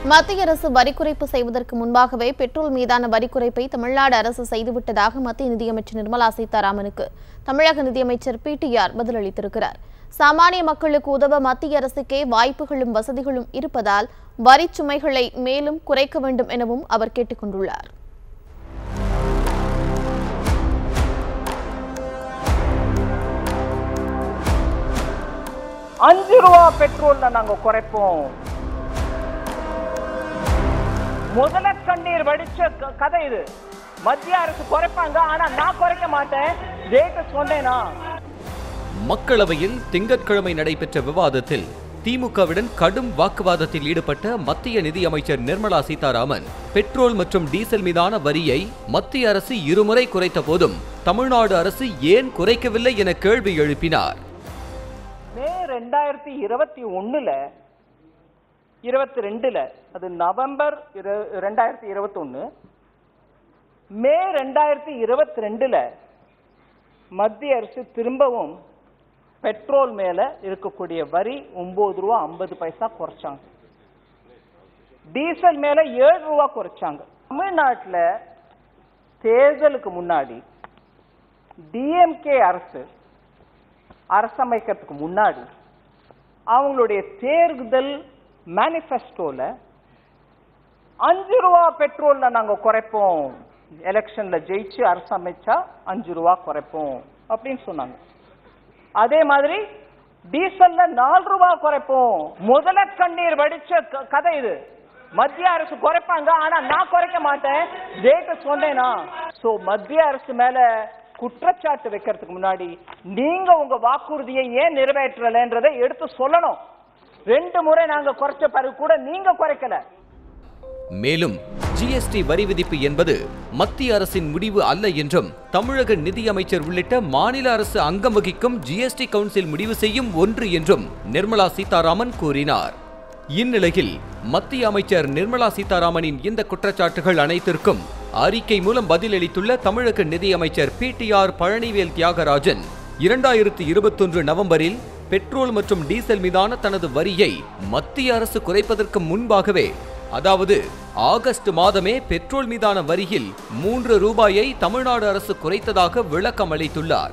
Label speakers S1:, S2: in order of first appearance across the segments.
S1: மத்திய அரசு வரி குறைப்பு செய்வதற்கு முன்பாகவே பெட்ரோல் மீதான வரி குறைப்பை தமிழ்நாடு அரசு செய்துவிட்டதாக மத்திய நிதியமைச்சர் நிர்மலா சீதாராமனுக்கு தமிழக நிதியமைச்சர் பிடிஆர் பதிலளித்திருக்கிறார் சாமானிய மக்களுக்கு உதவ மத்திய அரசுக்கே வாய்ப்புகளும் வசதிகளும் இருப்பதால் வரிச் சுமைகளை மேலும் குறைக்க வேண்டும் எனவும் அவர் கேட்டுக் கொண்டுள்ளார்
S2: அஞ்சு ரூபா பெட்ரோல்ல நாங்க குறைப்போம் முதல கண்ணீர் வடிச்ச க- கதை இது மத்திய அரசு குறைப்பாங்க ஆனா நான் குறைக்க மாட்டேன் ரேட்டு சொன்னேனா
S3: மக்களவையில் திங்கட்கிழமை நடைபெற்ற விவாதத்தில் திமுகவுடன் கடும் வாக்குவாதத்தில் ஈடுபட்ட மத்திய நிதியமைச்சர் நிர்மலா சீதாராமன் பெட்ரோல் மற்றும் டீசல் மீதான வரியை மத்திய அரசு இருமுறை குறைத்த போதும் தமிழ்நாடு அரசு ஏன் குறைக்கவில்லை என கேள்வி எழுப்பினார்
S2: மே ரெண்டாயிரத்தி இருபத்தி ஒண்ணுல இருபத்தி ரெண்டுல அது நவம்பர் இரு- ரெண்டாயிரத்தி இருபத்தி ஒண்ணு மே ரெண்டாயிரத்தி இருபத்தி ரெண்டுல மத்திய அரசு திரும்பவும் பெட்ரோல் மேல இருக்கக்கூடிய வரி ஒன்பது ரூபா ஐம்பது பைசா குறைச்சாங்க டீசல் மேல ஏழு ரூபா குறைச்சாங்க தமிழ்நாட்டுல தேர்தலுக்கு முன்னாடி டிஎம்கே அரசு அரசமைக்கிறதுக்கு முன்னாடி அவங்களுடைய தேர்தல் மேனிஃபெஸ்டோல அஞ்சு ரூபா பெட்ரோல்ல நாங்க குறைப்போம் எலெக்ஷன்ல ஜெயிச்சு அரசமைச்சா அஞ்சு ரூபா குறைப்போம் அப்படின்னு சொன்னாங்க அதே மாதிரி டீசல்ல நாலு ரூபா குறைப்போம் முதல கண்ணீர் வடிச்ச க- கதை இது மத்திய அரசு குறைப்பாங்க ஆனா நான் குறைக்க மாட்டேன் ரேட்டு சொன்னேனா சோ மத்திய அரசு மேல குற்றச்சாட்டு வைக்கிறதுக்கு முன்னாடி நீங்க உங்க வாக்குறுதியை ஏன் நிறைவேற்றலைன்றதை எடுத்து சொல்லணும் ரெண்டு முறை நாங்க குறைச்ச பிறகு கூட நீங்க குறைக்கல
S3: மேலும் ஜிஎஸ்டி வரி விதிப்பு என்பது மத்திய அரசின் முடிவு அல்ல என்றும் தமிழக நிதியமைச்சர் உள்ளிட்ட மாநில அரசு அங்கம் வகிக்கும் ஜிஎஸ்டி கவுன்சில் முடிவு செய்யும் ஒன்று என்றும் நிர்மலா சீதாராமன் கூறினார் இந்நிலையில் மத்திய அமைச்சர் நிர்மலா சீதாராமனின் இந்த குற்றச்சாட்டுகள் அனைத்திற்கும் அறிக்கை மூலம் பதிலளித்துள்ள தமிழக நிதியமைச்சர் பிடிஆர் பழனிவேல் தியாகராஜன் இரண்டாயிரத்தி இருபத்தொன்று நவம்பரில் பெட்ரோல் மற்றும் டீசல் மீதான தனது வரியை மத்திய அரசு குறைப்பதற்கு முன்பாகவே அதாவது ஆகஸ்ட் மாதமே பெட்ரோல் மீதான வரியில் மூன்று ரூபாயை தமிழ்நாடு அரசு குறைத்ததாக விளக்கம் அளித்துள்ளார்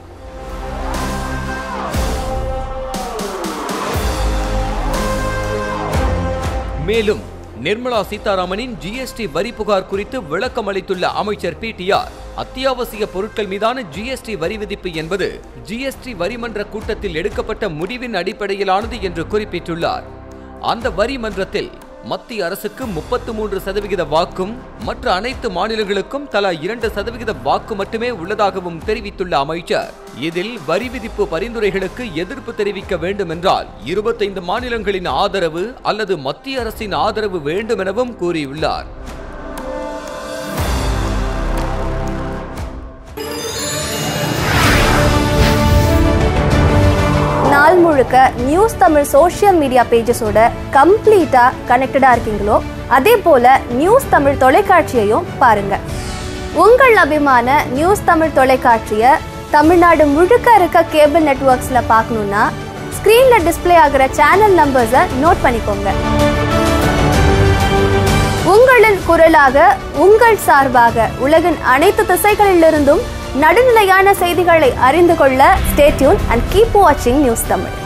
S3: மேலும் நிர்மலா சீதாராமனின் ஜிஎஸ்டி வரி புகார் குறித்து விளக்கம் அளித்துள்ள அமைச்சர் பிடிஆர் அத்தியாவசிய பொருட்கள் மீதான ஜிஎஸ்டி வரி விதிப்பு என்பது ஜிஎஸ்டி வரிமன்ற கூட்டத்தில் எடுக்கப்பட்ட முடிவின் அடிப்படையிலானது என்று குறிப்பிட்டுள்ளார் அந்த வரி மன்றத்தில் மத்திய அரசுக்கு முப்பத்து மூன்று சதவிகித வாக்கும் மற்ற அனைத்து மாநிலங்களுக்கும் தலா இரண்டு சதவிகித வாக்கு மட்டுமே உள்ளதாகவும் தெரிவித்துள்ள அமைச்சர் இதில் வரி விதிப்பு பரிந்துரைகளுக்கு எதிர்ப்பு தெரிவிக்க வேண்டும் என்றால் இருபத்தைந்து மாநிலங்களின் ஆதரவு அல்லது மத்திய அரசின் ஆதரவு வேண்டும் எனவும் கூறியுள்ளார்
S4: நாள் முழுக்க நியூஸ் தமிழ் சோஷியல் மீடியா பேஜஸோட கம்ப்ளீட்டா கனெக்டடா இருக்கீங்களோ அதே போல நியூஸ் தமிழ் தொலைக்காட்சியையும் பாருங்க உங்கள் அபிமான நியூஸ் தமிழ் தொலைக்காட்சியை தமிழ்நாடு முழுக்க இருக்க கேபிள் நெட்வொர்க்ஸ்ல பார்க்கணும்னா ஸ்க்ரீன்ல டிஸ்ப்ளே ஆகிற சேனல் நம்பர்ஸை நோட் பண்ணிக்கோங்க உங்களின் குரலாக உங்கள் சார்பாக உலகின் அனைத்து திசைகளிலிருந்தும் நடுநிலையான செய்திகளை அறிந்து கொள்ள ஸ்டேட்யூன் அண்ட் கீப் வாட்சிங் நியூஸ் தமிழ்